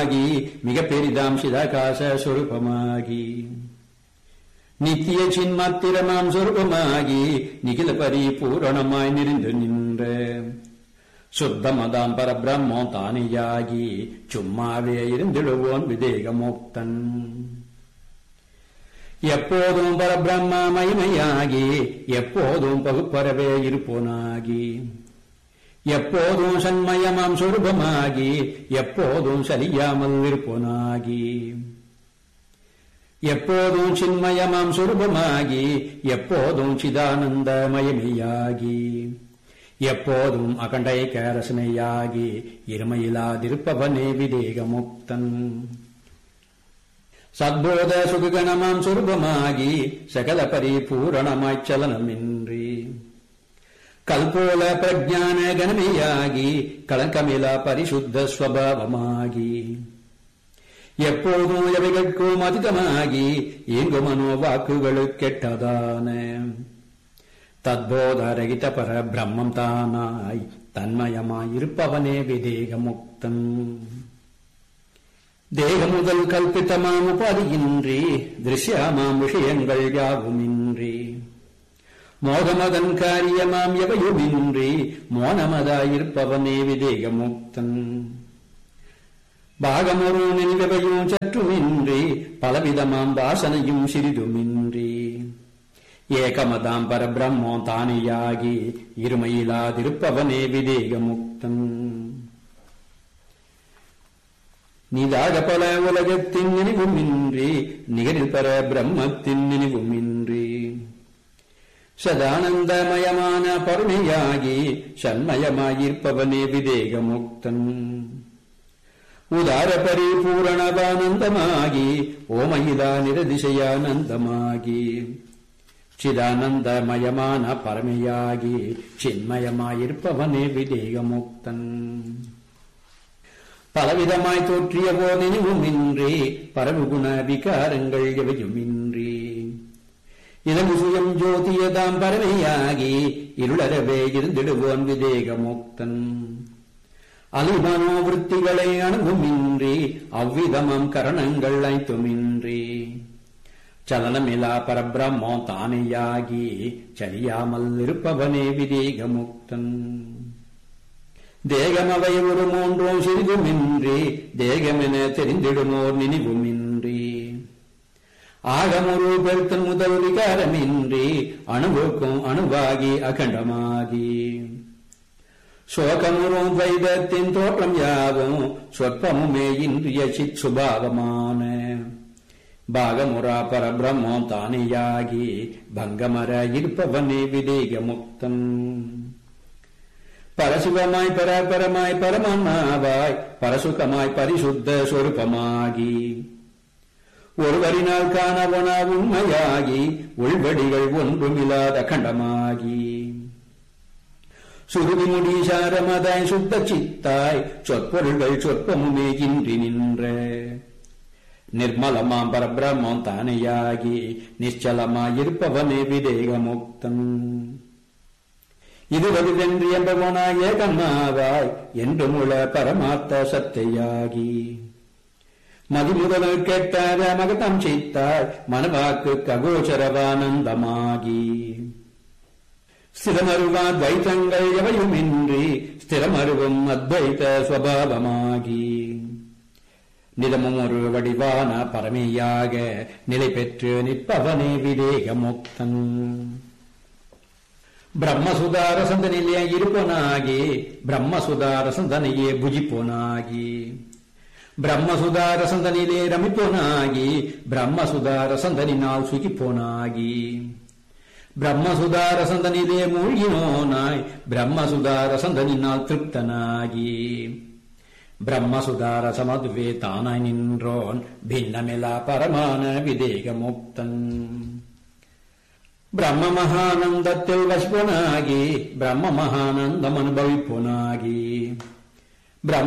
சொரூபமாகி மிக பெரிதாம் சிதாகாச சொரூபமாகி நித்திய சின்மாத்திரமாம் சொரூபமாகி நிகில பரிபூரணமாய் நிறைந்து நின்ற சுத்தமதாம் பரபிரம்மம் தானியாகி சும்மாவே இருந்திடுவோன் விதேகமுக்தன் எப்போதும் பரபிரம்ம மகிமையாகி எப்போதும் பகுப்பரவே இருப்போனாகி எப்போதும் சண்மயமாம் சொரூபமாகி எப்போதும் சரியாமல் இருப்போனாகி எப்போதும் சின்மயமாம் சொரூபமாகி எப்போதும் சிதானந்த மயமையாகி எப்போதும் அகண்டை கேரசனையாகி இருமையிலாதிருப்பவனே விதேகமுக்தன் சத்போத சுககணமாம் சொரூபமாகி சகல பரிபூரணமாய்ச் சலனமின்றி கல்போல பிரஜான கணமையாகி களங்கமிலா பரிசுத்த ஸ்வபாவமாகி எப்போதும் எவைகட்கும் அதிகமாகி இங்கு மனோ வாக்குகளுக்கெட்டதான தத்போதரகித பர பிரம்மம் தானாய் தன்மயமாயிருப்பவனே விதேகமுக்தன் தேக முதல் கல்பித்தமாம் உபாதியின்றி திருஷ்யமாம் விஷயங்கள் யாவுமின்றி மோகமதன் காரியமாம் எவையுமின்றி மோனமதாயிருப்பவனே விதேகமுக்தன் பாகமொரு நில்வையும் சற்றுமின்றி பலவிதமாம் வாசனையும் சிறிதுமின்றி ஏகமதாம் பரபிரம்மோ தானியாகி இருமையிலாதிருப்பவனே விதேகமுக்தன் நிதாக பல உலகத்தின் நினைவுமின்றி நிகரில் பர பிரம்மத்தின் நினைவுமின்றி சதானந்தமயமான பருணையாகி சண்மயமாயிருப்பவனே விதேகமுக்தன் உதார பரிபூரணவானந்தமாகி ஓமயிலா நிரதிசயானந்தமாகி சிதானந்தமயமான பரமையாகி சின்மயமாயிருப்பவனே விதேகமுக்தன் பலவிதமாய் தோற்றியவோ நினைவுமின்றி பரவுகுண விகாரங்கள் எவையுமின்றி இதmu சுயம் ஜோதியதாம் பரமையாகி இருளரவே இருந்திடுவோன் விதேகமுக்தன் அலிமனோவிருத்திகளை அணுகுமின்றி அவ்விதமம் கரணங்கள் ஐத்துமின்றி சலனமிலா பரபிரம்மோ தானேயாகி சரியாமல் இருப்பவனே விதேகமுக்தன் தேகமவை ஒரு மூன்றும் சிறிதுமின்றி தேகமென தெரிந்திடுமோர் நினைவுமின்றி ஆகமொரு பெருத்தன் முதல் விகாரமின்றி அணுவுக்கும் அணுவாகி அகண்டமாகி சோகமுறும் வைதத்தின் தோற்றம் யாவும் சொற்பமுமே இன்றிய சித் சுபாவமான பாகமுரா பரபிரம்மம் தானியாகி பங்கமர இருப்பவனே விதேகமுக்தன் பரசுகமாய் பராபரமாய் பரமான்மாவாய் பரசுகமாய் பரிசுத்த சொருபமாகி ஒருவரினால் காணவனா உண்மையாகி உள்வடிகள் ஒன்றுமில்லாத கண்டமாகி சுருதி முடி சாரமதாய் சுத்த சித்தாய் சொற்பொருள்கள் சொற்பமுமே இன்றி நின்ற நிர்மலமாம் பரபிரம்மம் தானையாகி நிச்சலமாயிருப்பவனே விதேகமுக்தன் இதுவதுவென்று என்பவனாய் ஏகமாவாய் என்று முழ பரமார்த்த சத்தையாகி மதிமுதல் கேட்டார மகதம் செய்தாய் மனவாக்கு ககோச்சரவானந்தமாகி ஸ்திரமருவா துவைத்தங்கள் எவையுமின்றி ஸ்திரமருவும் அத்வைத சுவாவமாகி நிதமும் ஒரு வடிவான பரமையாக நிலை பெற்று நிற்பவனே விதேகமுக்தன் பிரம்மசுதாரசந்தனிலே இருப்பனாகி பிரம்மசுதாரசந்தனையே புஜிப்போனாகி பிரம்மசுதாரசந்தனிலே ரமிப்போனாகி பிரம்மசுதாரசந்தனினால் சுகிப்போனாகி பிரம்மசுதாரசந்தனிலே மூழ்கினோனாய் பிரம்மசுதாரசந்தனினால் திருப்தனாகி பிரம்மசுதார சமதுவே தானாய் நின்றோன் பின்னமிலா பரமான விதேகமுக்தன் பிரம்ம மகானந்தத்தில் வசிப்பனாகி பிரம்ம மகானந்தம் அனுபவிப்போனாகி